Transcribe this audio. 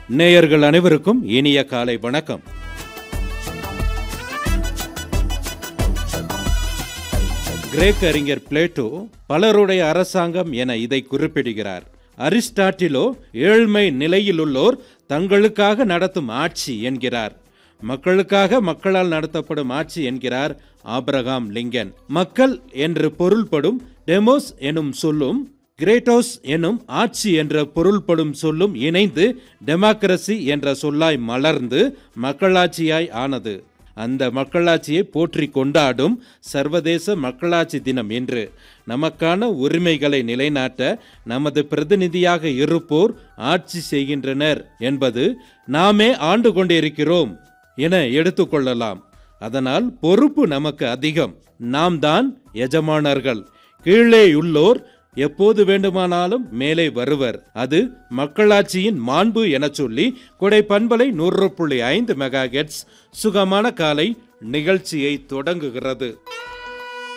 நேயர்கள் அனைவருக்கும் இனிய காலை வணக்கம் கிரேக்க அறிஞர் பிளேட்டோ பலருடைய அரசாங்கம் என இதை குறிப்பிடுகிறார் அரிஸ்டாட்டிலோ ஏழ்மை நிலையிலுள்ளோர் தங்களுக்காக நடத்தும் ஆட்சி என்கிறார் மக்களுக்காக மக்களால் நடத்தப்படும் ஆட்சி என்கிறார் ஆபிரகாம் லிங்கன் மக்கள் என்று பொருள்படும் டெமோஸ் எனும் சொல்லும் கிரேட்டோஸ் எனும் ஆட்சி என்ற பொருள்படும் சொல்லும் இணைந்து டெமோக்ரசி என்ற சொல்லாய் மலர்ந்து மக்களாட்சியாய் ஆனது அந்த மக்களாட்சியை போற்றி கொண்டாடும் சர்வதேச மக்களாட்சி தினம் என்று நமக்கான உரிமைகளை நிலைநாட்ட நமது பிரதிநிதியாக இருப்போர் ஆட்சி செய்கின்றனர் என்பது நாமே ஆண்டு கொண்டிருக்கிறோம் என எடுத்துக்கொள்ளலாம் அதனால் பொறுப்பு நமக்கு அதிகம் நாம் தான் எஜமானர்கள் கீழேயுள்ளோர் எப்போது வேண்டுமானாலும் மேலே வருவர் அது மக்களாட்சியின் மாண்பு என சொல்லி கொடை பண்பலை நூறு புள்ளி ஐந்து மெகா சுகமான காலை நிகழ்ச்சியை தொடங்குகிறது